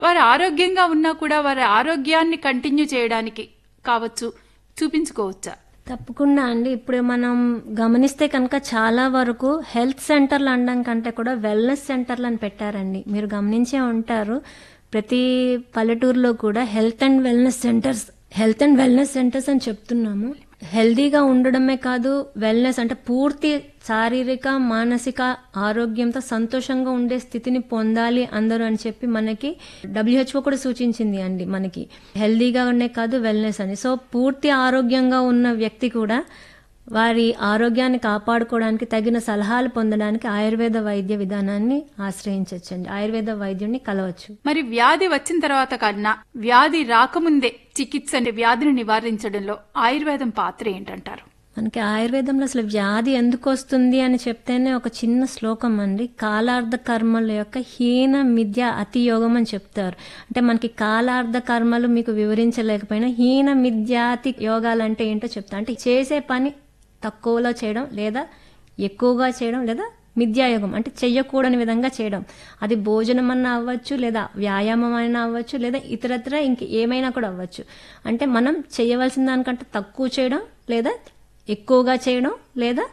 వారు ఆరోగ్యంగా ఉన్నా కూడా వారి ఆరోగ్యాన్ని కంటిన్యూ చేయడానికి కావచ్చు చూపించుకోవచ్చా తప్పకుండా అండి ఇప్పుడు మనం గమనిస్తే కనుక చాలా వరకు హెల్త్ సెంటర్లు అనడం కంటే కూడా వెల్నెస్ సెంటర్లు అని పెట్టారండి మీరు గమనించే ఉంటారు ప్రతి పల్లెటూరులో కూడా health and wellness centres health and wellness centres అని చెప్తున్నాము హెల్దీగా ఉండడమే కాదు వెల్నెస్ అంటే పూర్తి శారీరక మానసిక ఆరోగ్యంతో సంతోషంగా ఉండే స్థితిని పొందాలి అందరూ అని చెప్పి మనకి డబ్ల్యూహెచ్ఓ కూడా సూచించింది అండి మనకి హెల్దీగా ఉండే కాదు వెల్నెస్ అని సో పూర్తి ఆరోగ్యంగా ఉన్న వ్యక్తి కూడా వారి ఆరోగ్యాన్ని కాపాడుకోవడానికి తగిన సలహాలు పొందడానికి ఆయుర్వేద వైద్య విధానాన్ని ఆశ్రయించవచ్చండి ఆయుర్వేద వైద్యుడిని కలవచ్చు మరి వ్యాధి వచ్చిన తర్వాత కన్నా వ్యాధి రాకముందే చికిత్స అంటే వ్యాధిని నివారించడంలో ఆయుర్వేదం పాత్ర ఏంటంటారు మనకి ఆయుర్వేదంలో అసలు వ్యాధి ఎందుకు వస్తుంది అని చెప్తేనే ఒక చిన్న శ్లోకం అండి కాలార్థ కర్మల యొక్క హీన మిథ్య అతి యోగం అని చెప్తారు అంటే మనకి కాలార్థ కర్మలు మీకు వివరించలేకపోయినా హీన మిథ్యాతి యోగాలు అంటే ఏంటో చెప్తా అంటే చేసే పని తక్కువలో చేయడం లేదా ఎక్కువగా చేయడం లేదా మిథ్యాయోగం అంటే చెయ్యకూడని విధంగా చేయడం అది భోజనం అన్నా అవ్వచ్చు లేదా వ్యాయామం అయినా అవ్వచ్చు లేదా ఇతరత్ర ఇంక ఏమైనా కూడా అవ్వచ్చు అంటే మనం చేయవలసిన దానికంటే తక్కువ చేయడం లేదా ఎక్కువగా చేయడం లేదా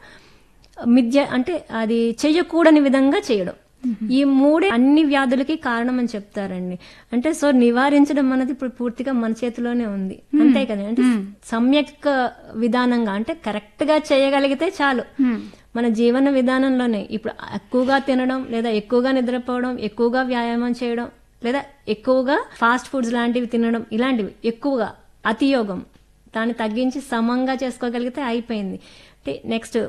మిథ్య అంటే అది చెయ్యకూడని విధంగా చేయడం ఈ మూడే అన్ని వ్యాధులకి కారణం అని చెప్తారండి అంటే సో నివారించడం అన్నది ఇప్పుడు పూర్తిగా మన చేతిలోనే ఉంది అంతే కదా అంటే సమ్యక్ విధానంగా అంటే కరెక్ట్ గా చేయగలిగితే చాలు మన జీవన విధానంలోనే ఇప్పుడు ఎక్కువగా తినడం లేదా ఎక్కువగా నిద్రపోవడం ఎక్కువగా వ్యాయామం చేయడం లేదా ఎక్కువగా ఫాస్ట్ ఫుడ్స్ లాంటివి తినడం ఇలాంటివి ఎక్కువగా అతియోగం దాన్ని తగ్గించి సమంగా చేసుకోగలిగితే అయిపోయింది అంటే నెక్స్ట్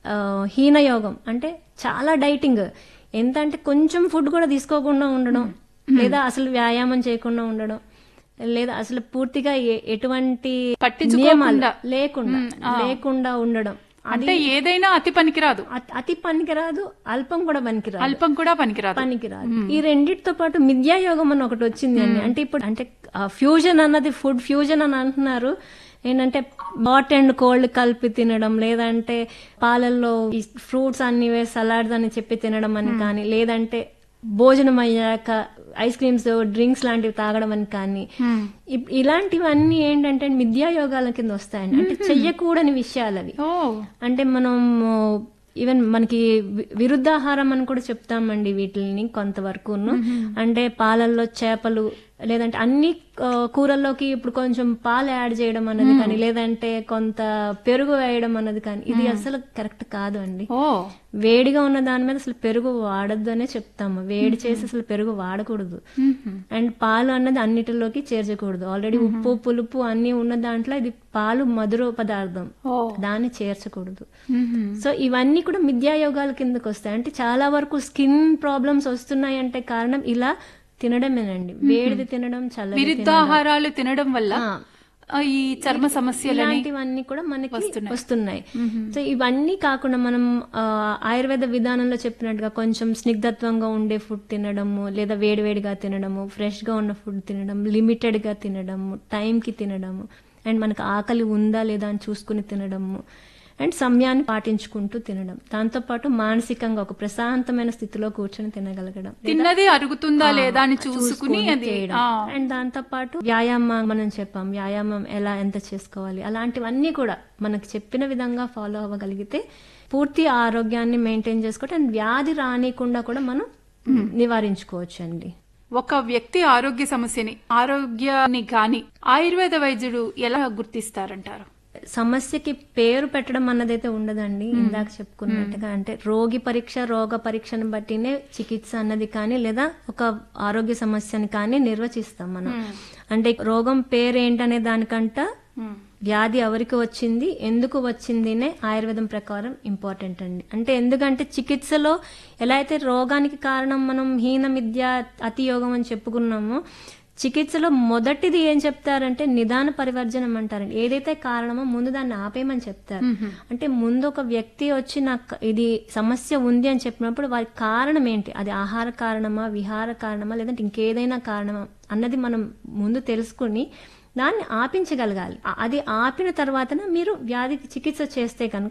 హీనయోగం అంటే చాలా డైటింగ్ ఎంత అంటే కొంచెం ఫుడ్ కూడా తీసుకోకుండా ఉండడం లేదా అసలు వ్యాయామం చేయకుండా ఉండడం లేదా అసలు పూర్తిగా ఎ- ఎటువంటి నియమాలు లేకుండా లేకుండా ఉండడం అంటే ఏదైనా అతి పనికిరాదు అతి- అతి పనికిరాదు అల్పం కూడా పనికిరాదు అల్పం కూడా పనికిరాదు పనికిరాదు ఈ రెండిటితో పాటు మిథ్యాయోగం అని ఒకటి వచ్చింది అండి అంటే ఇప్పుడు అంటే ఫ్యూజన్ అన్నది ఫుడ్ ఫ్యూజన్ అని అంటున్నారు ఏంటంటే హాట్ అండ్ కోల్డ్ కలిపి తినడం లేదంటే పాలల్లో ఈ ఫ్రూట్స్ అన్ని వేసి సలాడ్స్ అని చెప్పి తినడం అని కానీ లేదంటే భోజనం అయ్యాక ఐస్ క్రీమ్స్ డ్రింక్స్ లాంటివి తాగడం అని కానీ ఇప్- ఇలాంటివన్నీ ఏంటంటే మిథ్యాయోగాల కింద వస్తాయండి అంటే చెయ్యకూడని విషయాలు అవి ఓ అంటే మనం ఈవెన్ మనకి వి- విరుద్ధాహారం అని కూడా చెప్తామండి వీటిని కొంతవరకును అంటే పాలల్లో చేపలు లేదంటే అన్ని ఆ, కూరల్లోకి ఇప్పుడు కొంచెం పాలు యాడ్ చేయడం అన్నది కానీ లేదంటే కొంత పెరుగు వేయడం అన్నది కానీ ఇది అసలు కరెక్ట్ కాదు అండి ఓ వేడిగా ఉన్న దాని మీద అసలు పెరుగు వాడద్దు అనే చెప్తాము వేడి చేసి అసలు పెరుగు వాడకూడదు అండ్ పాలు అన్నది అన్నిటిలోకి చేర్చకూడదు ఆల్రెడీ ఉప్పు పులుపు అన్ని ఉన్న దాంట్లో ఇది పాలు మధుర పదార్థం ఓ దాన్ని చేర్చకూడదు మ్మ్. సో ఇవన్నీ కూడా మిథ్యాయోగాల కిందకు వస్తాయి అంటే చాలా వరకు స్కిన్ ప్రాబ్లమ్స్ వస్తున్నాయి అంటే కారణం ఇలా తినడమేనండి వేడిది తినడం చల్లది విరుద్ధాహారాలు తినడం వల్ల ఆ. ఆ, ఈ చర్మ సమస్యలని ఇలాంటివన్నీ కూడా మనకి వస్తున్నాయి సో ఇవన్నీ కాకుండా మనం ఆ, ఆయుర్వేద విధానంలో చెప్పినట్టుగా కొంచెం స్నిగ్ధత్వంగా ఉండే ఫుడ్ తినడము లేదా వేడివేడిగా తినడము ఫ్రెష్ గా ఉన్న ఫుడ్ తినడం లిమిటెడ్ గా తినడము టైం కి తినడము అండ్ మనకు ఆకలి ఉందా లేదా అని చూసుకుని తినడము అండ్ సమయాన్ని పాటించుకుంటూ తినడం దాంతో పాటు మానసికంగా ఒక ప్రశాంతమైన స్థితిలో కూర్చొని తినగలగడం తిన్నది అరుగుతుందా లేదా అని చూసుకుని అది చేయడం ఆ, అండ్ దాంతో పాటు వ్యాయామం మనం చెప్పాం వ్యాయామం ఎలా ఎంత చేసుకోవాలి అలాంటివన్నీ కూడా మనకి చెప్పిన విధంగా ఫాలో అవ్వగలిగితే పూర్తి ఆరోగ్యాన్ని మెయింటైన్ చేసుకోవటం అండ్ వ్యాధి రానియకుండా కూడా మనం నివారించుకోవచ్చు అండి ఒక వ్యక్తి ఆరోగ్య సమస్యని ఆరోగ్యాన్ని గాని ఆయుర్వేద వైద్యుడు ఎలా గుర్తిస్తారంటారు సమస్యకి పేరు పెట్టడం అన్నదైతే ఉండదండి ఇందాక చెప్పుకున్నట్టుగా అంటే రోగి పరీక్ష రోగ పరీక్షను బట్టినే చికిత్స అన్నది కానీ లేదా ఒక ఆరోగ్య సమస్యని కానీ నిర్వచిస్తాం మనం అంటే రోగం పేరు ఏంటనే దానికంట వ్యాధి ఎవరికి వచ్చింది ఎందుకు వచ్చిందినే ఆయుర్వేదం ప్రకారం ఇంపార్టెంట్ అండి అంటే ఎందుకంటే చికిత్సలో ఎలా అయితే రోగానికి కారణం మనం హీన మిథ్య అతియోగం అని చెప్పుకున్నామో చికిత్సలో మొదటిది ఏం చెప్తారంటే నిదాన పరివర్జనం అంటారండి ఏదైతే కారణమో ముందు దాన్ని ఆపేయమని చెప్తారు అంటే ముందు ఒక వ్యక్తి వచ్చి నాకు ఇది సమస్య ఉంది అని చెప్పినప్పుడు వారి కారణం ఏంటి అది ఆహార కారణమా విహార కారణమా లేదంటే ఇంకేదైనా కారణమా అన్నది మనం ముందు తెలుసుకుని దాన్ని ఆపించగలగాలి ఆ- అది ఆపిన తర్వాతన మీరు వ్యాధికి చికిత్స చేస్తే కనుక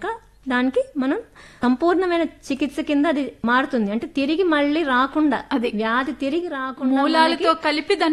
దానికి మనం సంపూర్ణమైన చికిత్స కింద అది మారుతుంది అంటే తిరిగి మళ్ళీ రాకుండా అది. వ్యాధి తిరిగి రాకుండా మూలాలతో కలిపి దాన్ని